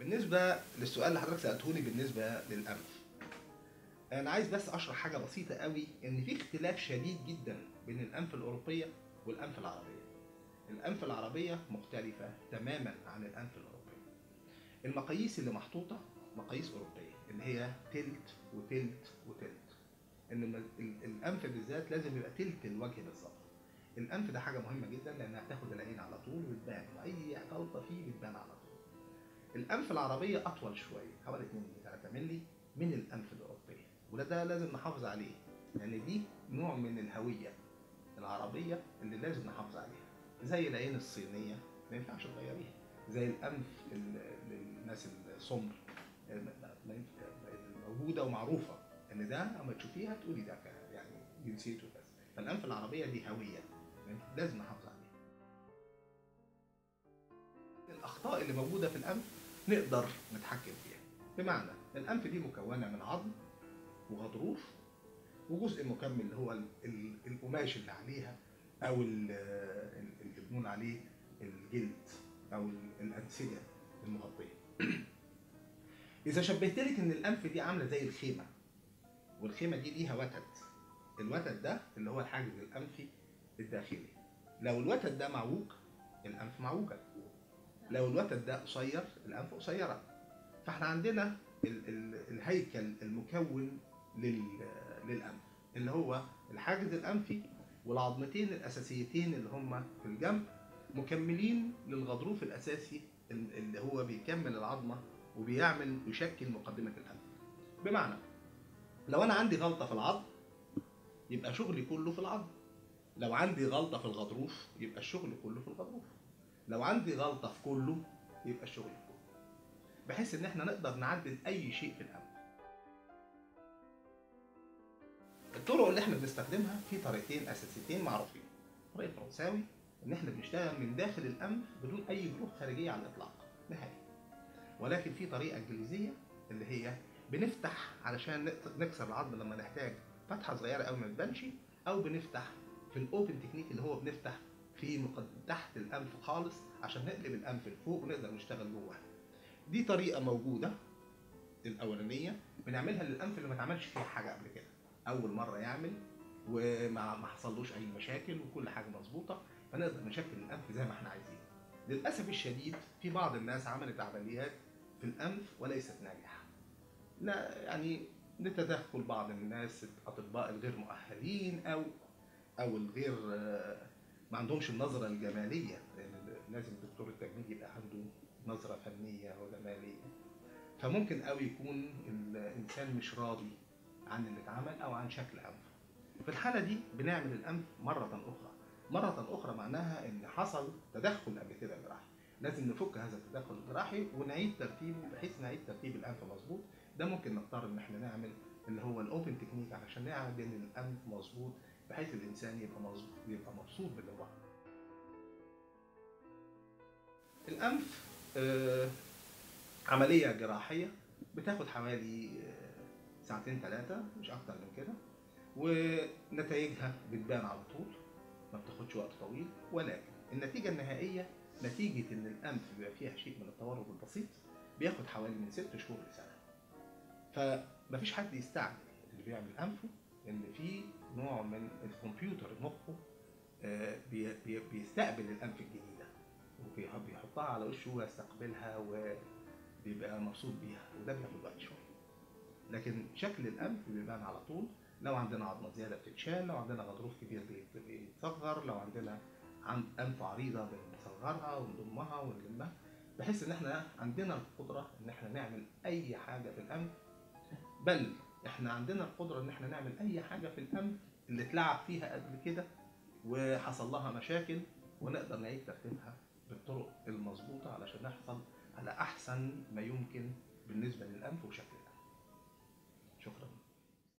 بالنسبه للسؤال اللي حضرتك سالتهوني بالنسبه للانف انا عايز بس اشرح حاجه بسيطه قوي ان في اختلاف شديد جدا بين الانف الاوروبيه والانف العربيه الانف العربيه مختلفه تماما عن الانف الاوروبيه المقاييس اللي محطوطه مقاييس اوروبيه اللي هي تلت وتلت وتلت ان ال- ال- الانف بالذات لازم يبقى تلت الوجه بالظبط الانف ده حاجه مهمه جدا لانها بتاخد العين على طول وتبان واي غلطه فيه بتبان على طول الانف العربيه اطول شويه حوالي 2 3 مللي من الانف الاوروبيه وده ده لازم نحافظ عليه لان دي نوع من الهويه العربيه اللي لازم نحافظ عليها زي العين الصينيه ما ينفعش تغيريها زي الانف ال- للناس السمر ما- ما ينفع- موجوده ومعروفه ان ده اما تشوفيها تقولي ده ك- يعني جنسيته كذا فالانف العربيه دي هويه لازم نحافظ عليها الاخطاء اللي موجوده في الانف نقدر نتحكم فيها بمعنى الانف دي مكونه من عظم وغضروف وجزء مكمل اللي هو ال- ال- القماش اللي عليها او ال- ال- اللي بنقول عليه الجلد او ال- الانسجه المغطيه اذا شبهت لك ان الانف دي عامله زي الخيمه والخيمه دي ليها وتد الوتد ده اللي هو الحاجز الانفي الداخلي لو الوتد ده معوج الانف معوجه لو الوتد ده قصير الانف قصيره فاحنا عندنا ال ال الهيكل المكون لل للانف اللي هو الحاجز الانفي والعظمتين الاساسيتين اللي هم في الجنب مكملين للغضروف الاساسي ال- اللي هو بيكمل العظمه وبيعمل يشكل مقدمه الانف بمعنى لو انا عندي غلطه في العظم يبقى شغلي كله في العظم لو عندي غلطه في الغضروف يبقى الشغل كله في الغضروف لو عندي غلطه في كله يبقى الشغل في كله بحيث ان احنا نقدر نعدل اي شيء في الانف الطرق اللي احنا بنستخدمها في طريقتين اساسيتين معروفين الطريق الفرنساوي ان احنا بنشتغل من داخل الانف بدون اي جروح خارجيه على الاطلاق نهائي ولكن في طريقه انجليزيه اللي هي بنفتح علشان نقت- نكسر العظم لما نحتاج فتحه صغيره قوي ما تبانش او بنفتح في الاوبن تكنيك اللي هو بنفتح في مقد... تحت الانف خالص عشان نقلب الانف لفوق ونقدر نشتغل جواه دي طريقه موجوده الاولانيه بنعملها للانف اللي ما اتعملش فيه حاجه قبل كده اول مره يعمل وما ما حصلوش اي مشاكل وكل حاجه مظبوطه فنقدر نشكل الانف زي ما احنا عايزين للاسف الشديد في بعض الناس عملت عمليات في الانف وليست ناجحه لا يعني لتدخل بعض الناس الاطباء الغير مؤهلين او او الغير آه، ما عندهمش النظره الجماليه لان لازم دكتور التجميل يبقى عنده نظره فنيه وجماليه فممكن قوي يكون الانسان مش راضي عن اللي اتعمل او عن شكل انفه في الحاله دي بنعمل الانف مره اخرى مره اخرى معناها ان حصل تدخل قبل كده جراحي لازم نفك هذا التدخل الجراحي ونعيد ترتيبه بحيث نعيد ترتيب الانف مظبوط ده ممكن نضطر ان احنا نعمل اللي هو الاوبن تكنيك علشان نعمل الانف مظبوط بحيث الانسان يبقى مظبوط يبقى مبسوط باللي هو عمله. الانف آه، عمليه جراحيه بتاخد حوالي آه، ساعتين ثلاثه مش اكتر من كده ونتائجها بتبان على طول ما بتاخدش وقت طويل ولكن النتيجه النهائيه نتيجه ان الانف بيبقى فيها شيء من التورم البسيط بياخد حوالي من ست شهور لسنه فمفيش حد يستعجل اللي بيعمل انفه ان في نوع من الكمبيوتر مخه آه، بي- بي- بيستقبل الانف الجديده وبيحطها على وشه ويستقبلها وبيبقى مبسوط بيها وده بياخد وقت شويه لكن شكل الانف بيبان على طول لو عندنا عظمه زياده بتتشال لو عندنا غضروف كبير بيت- بيتصغر لو عندنا عن انف عريضه بنصغرها ونضمها ونلمها بحيث ان احنا عندنا القدره ان احنا نعمل اي حاجه في الانف بل احنا عندنا القدره ان احنا نعمل اي حاجه في الانف اللي اتلعب فيها قبل كده وحصل لها مشاكل ونقدر نعيد ترتيبها بالطرق المظبوطه علشان نحصل على احسن ما يمكن بالنسبه للانف وشكل الانف شكرا